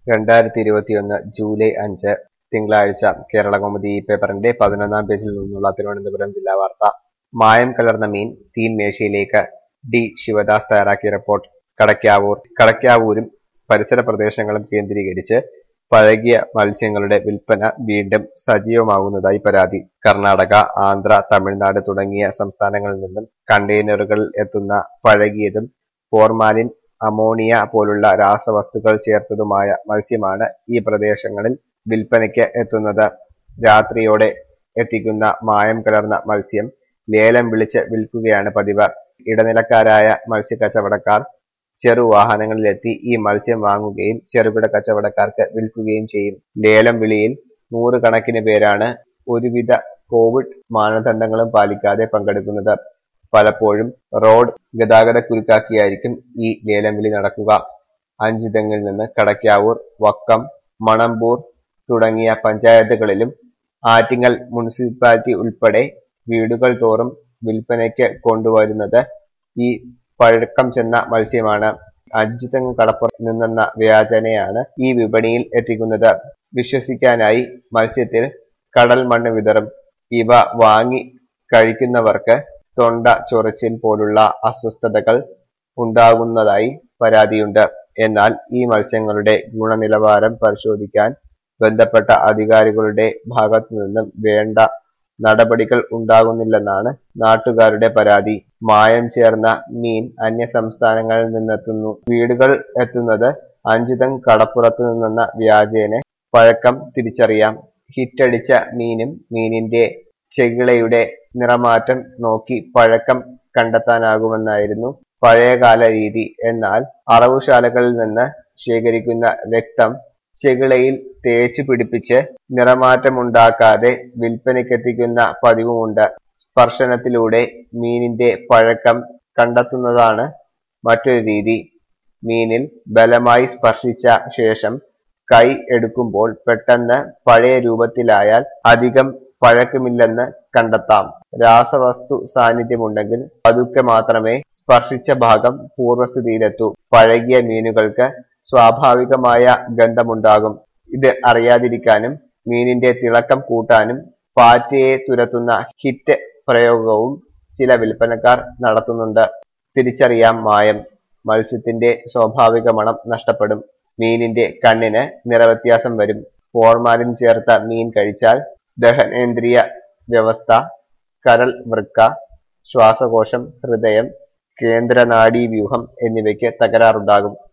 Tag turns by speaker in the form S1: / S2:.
S1: രണ്ടായിരത്തി ഇരുപത്തിയൊന്ന് ജൂലൈ അഞ്ച് തിങ്കളാഴ്ച കേരളകൗമുദി ഈ പേപ്പറിന്റെ പതിനൊന്നാം പേജിൽ നിന്നുള്ള തിരുവനന്തപുരം ജില്ലാ വാർത്ത മായം കലർന്ന മീൻ തീൻമേശയിലേക്ക് ഡി ശിവദാസ് തയ്യാറാക്കിയ റിപ്പോർട്ട് കടയ്ക്കാവൂർ കടയ്ക്കാവൂരും പരിസര പ്രദേശങ്ങളും കേന്ദ്രീകരിച്ച് പഴകിയ മത്സ്യങ്ങളുടെ വിൽപ്പന വീണ്ടും സജീവമാകുന്നതായി പരാതി കർണാടക ആന്ധ്ര തമിഴ്നാട് തുടങ്ങിയ സംസ്ഥാനങ്ങളിൽ നിന്നും കണ്ടെയ്നറുകളിൽ എത്തുന്ന പഴകിയതും ഫോർമാലിൻ അമോണിയ പോലുള്ള രാസവസ്തുക്കൾ ചേർത്തതുമായ മത്സ്യമാണ് ഈ പ്രദേശങ്ങളിൽ വിൽപ്പനയ്ക്ക് എത്തുന്നത് രാത്രിയോടെ എത്തിക്കുന്ന മായം കലർന്ന മത്സ്യം ലേലം വിളിച്ച് വിൽക്കുകയാണ് പതിവ് ഇടനിലക്കാരായ മത്സ്യക്കച്ചവടക്കാർ ചെറുവാഹനങ്ങളിലെത്തി ഈ മത്സ്യം വാങ്ങുകയും ചെറുകിട കച്ചവടക്കാർക്ക് വിൽക്കുകയും ചെയ്യും ലേലം വിളിയിൽ നൂറുകണക്കിന് പേരാണ് ഒരുവിധ കോവിഡ് മാനദണ്ഡങ്ങളും പാലിക്കാതെ പങ്കെടുക്കുന്നത് പലപ്പോഴും റോഡ് ഗതാഗതക്കുരുക്കാക്കിയായിരിക്കും ഈ ലേലം വിളി നടക്കുക അഞ്ചുതെങ്ങിൽ നിന്ന് കടയ്ക്കാവൂർ വക്കം മണമ്പൂർ തുടങ്ങിയ പഞ്ചായത്തുകളിലും ആറ്റിങ്ങൽ മുനിസിപ്പാലിറ്റി ഉൾപ്പെടെ വീടുകൾ തോറും വിൽപ്പനയ്ക്ക് കൊണ്ടുവരുന്നത് ഈ പഴക്കം ചെന്ന മത്സ്യമാണ് അഞ്ചുതെങ്ങ് കടപ്പുറത്ത് നിന്നെന്ന വ്യാജനയാണ് ഈ വിപണിയിൽ എത്തിക്കുന്നത് വിശ്വസിക്കാനായി മത്സ്യത്തിൽ കടൽ മണ്ണ് വിതറും ഇവ വാങ്ങി കഴിക്കുന്നവർക്ക് തൊണ്ട ചൊറിച്ചിൽ പോലുള്ള അസ്വസ്ഥതകൾ ഉണ്ടാകുന്നതായി പരാതിയുണ്ട് എന്നാൽ ഈ മത്സ്യങ്ങളുടെ ഗുണനിലവാരം പരിശോധിക്കാൻ ബന്ധപ്പെട്ട അധികാരികളുടെ ഭാഗത്തു നിന്നും വേണ്ട നടപടികൾ ഉണ്ടാകുന്നില്ലെന്നാണ് നാട്ടുകാരുടെ പരാതി മായം ചേർന്ന മീൻ അന്യ സംസ്ഥാനങ്ങളിൽ നിന്നെത്തുന്നു വീടുകൾ എത്തുന്നത് അഞ്ചുതം കടപ്പുറത്ത് നിന്നെന്ന വ്യാജേന പഴക്കം തിരിച്ചറിയാം ഹിറ്റടിച്ച മീനും മീനിന്റെ ചെകിളയുടെ നിറമാറ്റം നോക്കി പഴക്കം കണ്ടെത്താനാകുമെന്നായിരുന്നു പഴയകാല രീതി എന്നാൽ അറവുശാലകളിൽ നിന്ന് ശേഖരിക്കുന്ന രക്തം ചെകിളയിൽ തേച്ചു പിടിപ്പിച്ച് നിറമാറ്റമുണ്ടാക്കാതെ വിൽപ്പനയ്ക്കെത്തിക്കുന്ന പതിവുമുണ്ട് സ്പർശനത്തിലൂടെ മീനിന്റെ പഴക്കം കണ്ടെത്തുന്നതാണ് മറ്റൊരു രീതി മീനിൽ ബലമായി സ്പർശിച്ച ശേഷം കൈ എടുക്കുമ്പോൾ പെട്ടെന്ന് പഴയ രൂപത്തിലായാൽ അധികം പഴക്കമില്ലെന്ന് കണ്ടെത്താം രാസവസ്തു സാന്നിധ്യമുണ്ടെങ്കിൽ പതുക്കെ മാത്രമേ സ്പർശിച്ച ഭാഗം പൂർവ്വസ്ഥിതിയിലെത്തൂ പഴകിയ മീനുകൾക്ക് സ്വാഭാവികമായ ഗന്ധമുണ്ടാകും ഇത് അറിയാതിരിക്കാനും മീനിന്റെ തിളക്കം കൂട്ടാനും പാറ്റയെ തുരത്തുന്ന ഹിറ്റ് പ്രയോഗവും ചില വിൽപ്പനക്കാർ നടത്തുന്നുണ്ട് തിരിച്ചറിയാം മായം മത്സ്യത്തിന്റെ സ്വാഭാവിക മണം നഷ്ടപ്പെടും മീനിന്റെ കണ്ണിന് നിറവ്യത്യാസം വരും ഫോർമാലിൻ ചേർത്ത മീൻ കഴിച്ചാൽ ദഹനേന്ദ്രിയ വ്യവസ്ഥ കരൾ വൃക്ക ശ്വാസകോശം ഹൃദയം കേന്ദ്രനാഡീവ്യൂഹം എന്നിവയ്ക്ക് തകരാറുണ്ടാകും